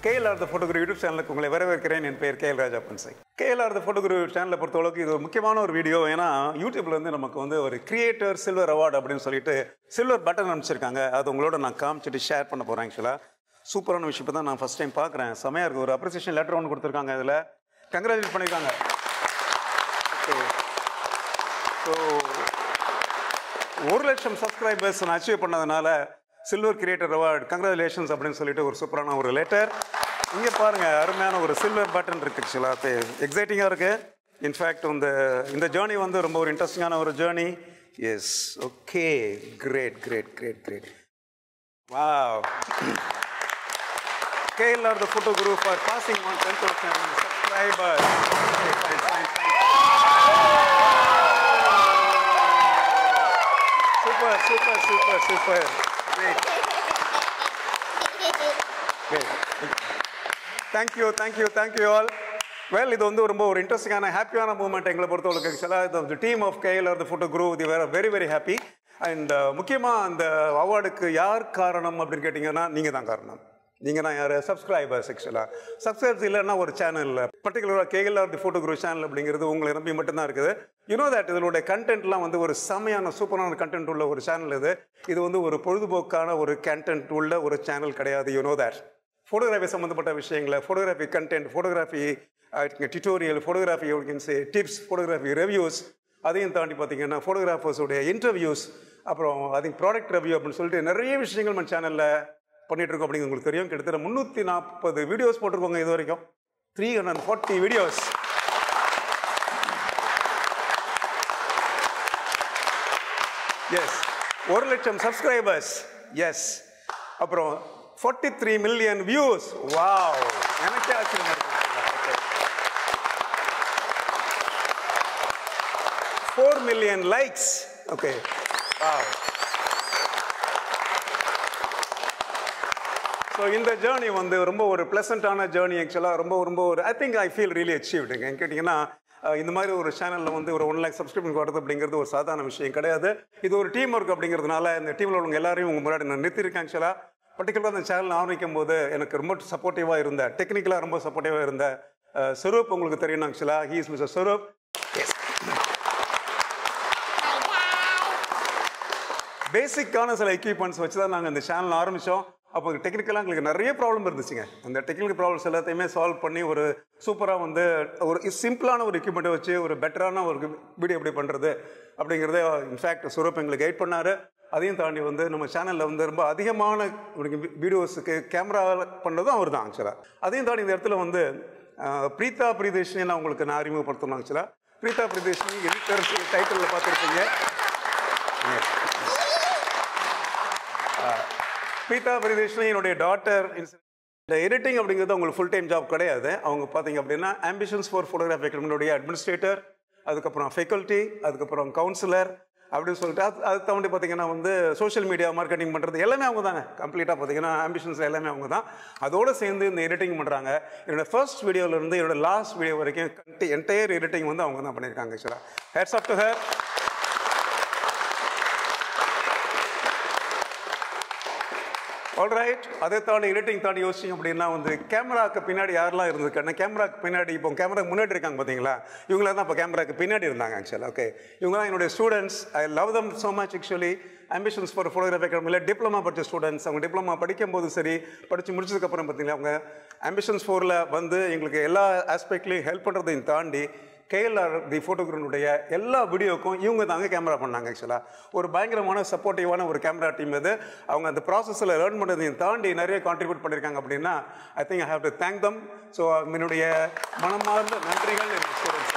KLR the photography YouTube சேனலுக்கு உங்களை வரவேற்கிறேன் என் பெயர் கேஎல் ராஜா பன்சை கேஎல்ஆர் த ஃபோட்டோகிராஃபி சேனலை பொறுத்தளவுக்கு இது ஒரு முக்கியமான ஒரு வீடியோ ஏன்னா யூடியூப்ல வந்து நமக்கு வந்து ஒரு கிரியேட்டர் சில்வர் அவார்டு அப்படின்னு சொல்லிட்டு சில்வர் பட்டன் அனுப்பிச்சிருக்காங்க அது உங்களோட நான் காமிச்சிட்டு ஷேர் பண்ண போகிறேன் ஆக்சுவலாக சூப்பரான விஷயம் தான் நான் ஃபஸ்ட் டைம் பார்க்குறேன் செமையாக இருக்குது ஒரு அப்ரிசியேஷன் லெட்டர் ஒன்று கொடுத்துருக்காங்க இதில் கங்க்ராச்சுலேட் பண்ணியிருக்காங்க ஸோ ஒரு லட்சம் சப்ஸ்கிரைபர்ஸ் நான் அச்சீவ் பண்ணதுனால சில்வர் கிரியேட்டர் அவார்டு கங்க்ராச்சுலேஷன்ஸ் அப்படின்னு சொல்லிட்டு ஒரு சூப்பரான ஒரு லெட்டர் இங்கே பாருங்க அருமையான ஒரு சில்வர் பட்டன் இருக்கு ஆக்சுவலாக எக்ஸைட்டிங்காக இருக்கு இன்ஃபேக்ட் இந்த இந்த ஜேர்னி வந்து ரொம்ப ஒரு இன்ட்ரெஸ்டிங்கான ஒரு journey yes okay great great great great வா KLR the photo group for passing on 10,000 subscribers. Okay, fine, fine, fine. Super, super, super, super. Great. Great. Thank you, thank you, thank you all. Well இது வந்து ரொம்ப ஒரு இன்ட்ரெஸ்டிங்கான ஹாப்பியான moment எங்களை பொறுத்தவரைக்கும் ஆக்சுவலாக இந்த team of K L the photo crew they were very very happy and முக்கியமாக அந்த அவார்டுக்கு யார் காரணம் அப்படின்னு கேட்டிங்கன்னா நீங்கள் தான் காரணம் நீங்கள் தான் யார் சப்ஸ்கிரைபர்ஸ் ஆக்சுவலாக சப்ஸ்கிரைபர்ஸ் இல்லைன்னா ஒரு சேனலில் பர்டிகுலராக K L R the photo group channel அப்படிங்கிறது உங்களை நம்பி மட்டும்தான் இருக்குது யூனோ தட் இதனுடைய கண்டென்ட்லாம் வந்து ஒரு செமையான சூப்பரான கண்டென்ட் உள்ள ஒரு சேனல் இது இது வந்து ஒரு பொழுதுபோக்கான ஒரு கண்டென்ட் உள்ள ஒரு சேனல் கிடையாது யூனோ தட் ஃபோட்டோகிராஃபி சம்மந்தப்பட்ட விஷயங்களை photography content photography tutorial photography tips photography reviews அதையும் தாண்டி பார்த்தீங்கன்னா ஃபோட்டோகிராஃபர்ஸுடைய இன்டர்வியூஸ் அப்புறம் அது ப்ராடக்ட் ரிவ்யூ அப்படின்னு சொல்லிட்டு நிறைய விஷயங்கள் நம்ம சேனலில் பண்ணிட்டு இருக்கோம் அப்படிங்க உங்களுக்கு தெரியும் கிட்டத்தட்ட முந்நூற்றி நாற்பது வீடியோஸ் போட்டிருக்கோங்க இது வரைக்கும் three hundred forty videos yes ஒரு லட்சம் சப்ஸ்கிரைபர்ஸ் எஸ் அப்புறம் forty three million views wow எனக்கே ஆச்சரியமா இருக்கு four million likes okay wow so இந்த ஜேர்னி வந்து ரொம்ப ஒரு ப்ளசண்ட்டான ஜேர்னி ஆக்சுவலாக ரொம்ப ரொம்ப ஒரு I think I feel really அச்சீவ்டுங்க கேட்டிங்கன்னா அஹ், இந்த மாதிரி ஒரு சேனலில் வந்து ஒரு ஒன் லேக் சப்ஸ்கிரிப்ஷன் வரது அப்படிங்கிறது ஒரு சாதாரண விஷயம் கிடையாது இது ஒரு டீம் ஒர்க் அப்படிங்கிறதுனால இந்த டீமில் உள்ளவங்க எல்லாரையும் உங்கள் முன்னாடி நான் நிறுத்திருக்கேன் ஆக்சுவலாக பர்டிகுலராக அந்த சேனல் ஆரம்பிக்கும் போது எனக்கு ரொம்ப சப்போர்ட்டிவாக இருந்த டெக்னிக்கலாக ரொம்ப சப்போர்ட்டிவாக இருந்த அஹ், ஸ்வரூப் உங்களுக்கு தெரியும் ஆக்சுவலாக ஹீ இஸ் மிஸ்டர் ஸ்வரூப் பேசிக்கான சில எக்யூப்மெண்ட்ஸ் வச்சு தான் நாங்கள் இந்த சேனல் ஆரம்பித்தோம் அப்போ டெக்னிக்கலாக எங்களுக்கு நிறைய ப்ராப்ளம் இருந்துச்சுங்க அந்த டெக்னிக்கல் ப்ராப்ளம்ஸ் எல்லாத்தையுமே சால்வ் பண்ணி ஒரு சூப்பராக வந்து ஒரு சிம்பிளான ஒரு எக்யூப்மெண்ட்டை வச்சு ஒரு பெட்டரான ஒரு வீடியோ எப்படி பண்ணுறது அப்படிங்கிறத இன்ஃபேக்ட் சுரப் எங்களுக்கு கைட் பண்ணார் அதையும் தாண்டி வந்து நம்ம சேனலில் வந்து ரொம்ப அதிகமான வீடியோஸுக்கு கேமரா பண்ணதும் அவர் தான் ஆக்சுவலாக அதையும் தாண்டி இந்த இடத்துல வந்து அஹ், பிரீதா பிரியதர்ஷினி நான் உங்களுக்கு நான் அறிமுகப்படுத்தணும் ஆக்சுவலாக பிரீதா பிரியதர்ஷினி எடிட்டர் டைட்டிலில் பார்த்துருப்பீங்க பீதா பரிதேஷ்னி என்னுடைய டாட்டர் இந்த எடிட்டிங் அப்படிங்கிறது அவங்களுக்கு ஃபுல் டைம் ஜாப் கிடையாது அவங்க பார்த்தீங்க அப்படின்னா ஆம்பிஷன்ஸ் ஃபார் ஃபோட்டோகிராஃபி அகாடமியோடைய அட்மினிஸ்ட்ரேட்டர் அதுக்கப்புறம் ஃபேக்கல்ட்டி அதுக்கப்புறம் கவுன்சிலர் அப்படின்னு சொல்லிட்டு அது அது தாண்டி பார்த்தீங்கன்னா வந்து சோஷியல் மீடியா மார்க்கெட்டிங் பண்ணுறது எல்லாமே அவங்க தாங்க கம்ப்ளீட்டாக பார்த்தீங்கன்னா ஆம்பிஷன்ஸ் எல்லாமே அவங்க தான் அதோடு சேர்ந்து இந்த எடிட்டிங் பண்ணுறாங்க என்னோட ஃபர்ஸ்ட் வீடியோலேருந்து என்னோட லாஸ்ட் வீடியோ வரைக்கும் என்டையர் எடிட்டிங் வந்து அவங்க தான் பண்ணியிருக்காங்க ஆக்சுவலாக hats off to her alright அதை தாண்டி எடிட்டிங் தாண்டி யோசிச்சிங்க அப்படின்னா வந்து கேமராக்கு பின்னாடி யாரெல்லாம் இருந்திருக்காங்க கேமராக்கு பின்னாடி இப்போ கேமரா முன்னாடி இருக்காங்க பார்த்தீங்களா இவங்கள தான் இப்போ கேமராக்கு பின்னாடி இருந்தாங்க ஆக்சுவலாக ஓகே இவங்கலாம் என்னுடைய students I love them so much actually ambitions for photography அகாடமியில் டிப்ளமா படித்த ஸ்டூடெண்ட்ஸ் அவங்க டிப்ளமா படிக்கும்போது சரி படித்து முடிச்சதுக்கப்புறம் பார்த்தீங்களா அவங்க ஆம்பிஷன்ஸ் ஃபோரில் வந்து எங்களுக்கு எல்லா ஆஸ்பெக்ட்லையும் ஹெல்ப் பண்ணுறதையும் தாண்டி கேஎல்ஆர் தி ஃபோட்டோகிராஃபனுடைய எல்லா வீடியோக்கும் இவங்க தாங்க கேமரா பண்ணாங்க ஆக்சுவலாக ஒரு பயங்கரமான சப்போர்ட்டிவான ஒரு கேமரா டீம் இது அவங்க அந்த ப்ராசஸில் லேர்ன் பண்ணுறதையும் தாண்டி நிறைய கான்ட்ரிபியூட் பண்ணியிருக்காங்க அப்படின்னா I think I have to thank them so என்னுடைய மனமார்ந்த நன்றிகள் என்னுடைய ஸ்டூடெண்ட்ஸ்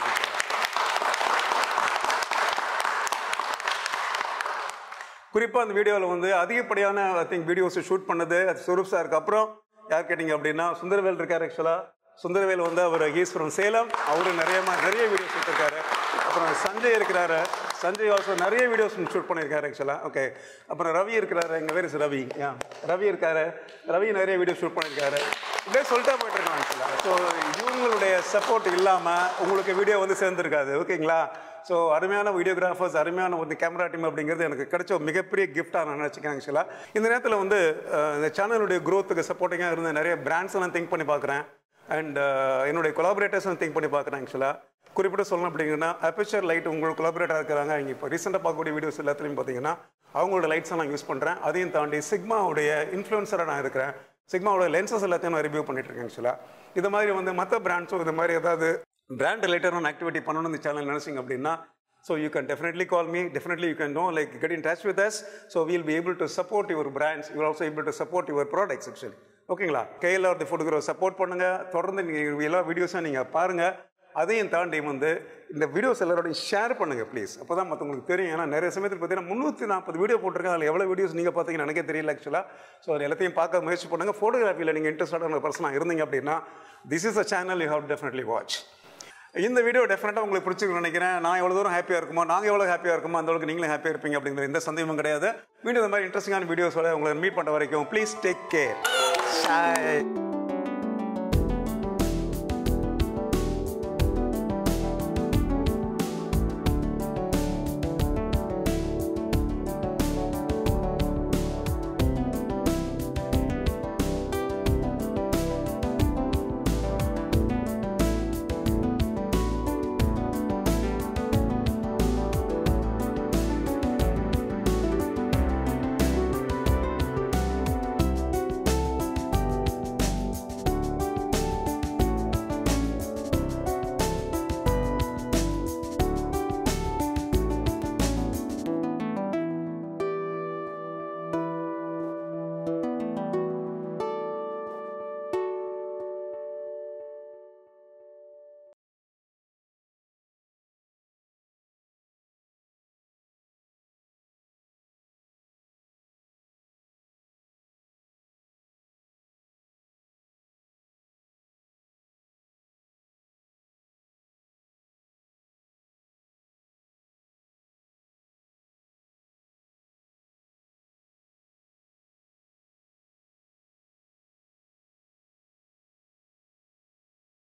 குறிப்பாக அந்த வீடியோவில் வந்து அதிகப்படியான ஐ திங்க் வீடியோஸ் ஷூட் பண்ணது அது சுரூப் சாருக்கு அப்புறம் யார் கேட்டிங்க அப்படின்னா சுந்தரவேல் இருக்கார் ஆக்சுவலாக சுந்தரவேல் வந்து அவர் ஈஸ்வரன் சேலம் அவரு நிறைய மா- நிறைய வீடியோஸ் எடுத்திருக்காரு அப்புறம் சஞ்சய் இருக்கிறாரு சஞ்சய் ஆல்சோ நிறைய வீடியோஸ் ஷூட் பண்ணியிருக்காரு ஆக்சுவலாக ஓகே அப்புறம் ரவி இருக்கிறாரு எங்கள் பேர் இஸ் ரவி யா ரவி இருக்காரு ரவி நிறைய வீடியோ ஷூட் பண்ணியிருக்காரு இப்படியே சொல்லிட்டா போயிட்டு இருக்கோம் ஆக்சுவலாக ஸோ இவங்களுடைய சப்போர்ட் இல்லாமல் உங்களுக்கு வீடியோ வந்து சேர்ந்துருக்காது ஓகேங்களா ஸோ அருமையான வீடியோகிராஃபர்ஸ் அருமையான ஒரு கேமரா டீம் அப்படிங்கிறது எனக்கு கிடைச்ச ஒரு மிகப்பெரிய கிஃப்டாக நான் நினச்சிக்கிறேன் ஆக்சுவலாக இந்த நேரத்தில் வந்து அஹ், இந்த சேனலுடைய க்ரோத்துக்கு சப்போர்ட்டிங்காக இருந்த நிறைய பிராண்ட்ஸ் எல்லாம் திங்க் பண்ணி பார்க்குறேன் அண்ட் என்னுடைய கொலாபரேட்டர்ஸும் திங்க் பண்ணி பார்க்குறேன் ஆக்சுவலாக குறிப்பிட்டு சொல்லணும் அப்படிங்கன்னா அப்பேச்சர் லைட் உங்களோட கொலாபரேட்டாக இருக்கிறாங்க இங்கே இப்போ ரீசெண்டாக பார்க்கக்கூடிய வீடியோஸ் எல்லாத்துலையும் பார்த்தீங்கன்னா அவங்களோட லைட்ஸ் நான் யூஸ் பண்ணுறேன் அதையும் தாண்டி சிக்மாவுடைய இன்ஃப்ளூன்சராக நான் இருக்கிறேன் சிக்மாவோட லென்சஸ் எல்லாத்தையும் நான் ரிவ்யூ பண்ணிட்டு இருக்கேன் ஆக்சுவலாக இது மாதிரி வந்து மற்ற பிராண்ட்ஸும் இது மாதிரி ஏதாவது பிராண்ட் ரிலேட்டடான ஆக்டிவிட்டி பண்ணணும்னு இந்த சேனல் நினைச்சிங்க அப்படின்னா so you can definitely call me definitely you can no like get in touch with us so we'll be able to support your brands you also able to support your products actually ஓகேங்களா K L R the photograph support பண்ணுங்க தொடர்ந்து நீங்கள் எல்லா வீடியோஸும் நீங்கள் பாருங்க அதையும் தாண்டி வந்து இந்த வீடியோஸ் எல்லாரோடையும் ஷேர் பண்ணுங்க ப்ளீஸ் அப்போ தான் மற்றவங்களுக்கு தெரியும் ஏன்னா நிறைய சமயத்தில் பார்த்தீங்கன்னா முந்நூற்றி நாற்பது வீடியோ போட்டிருக்கேன் அதில் எவ்வளோ வீடியோஸ் நீங்கள் பார்த்தீங்கன்னு எனக்கே தெரியல ஆக்சுவலாக ஸோ அது எல்லாத்தையும் பார்க்க முயற்சி பண்ணுங்க ஃபோட்டோகிராஃபியில் நீங்கள் இன்ட்ரெஸ்டான பர்சனாக இருந்தீங்க அப்படின்னா this is a channel you have definitely watch இந்த வீடியோ டெஃபினட்டாக உங்களுக்கு பிடிச்சிருக்குன்னு நினைக்கிறேன் நான் எவ்வளோ தூரம் ஹாப்பியாக இருக்குமோ நாங்கள் எவ்வளோ ஹாப்பியாக இருக்குமோ அந்த அளவுக்கு நீங்களும் ஹாப்பியாக இருப்பீங்க அப்படிங்கிற எந்த சந்தேகமும் கிடையாது மீண்டும் இந்த மாதிரி இன்ட்ரெஸ்டிங்கான வீடியோஸோட உங்களை மீட் பண்ணுற வரைக்கும் ப்ளீஸ் டேக் கேர்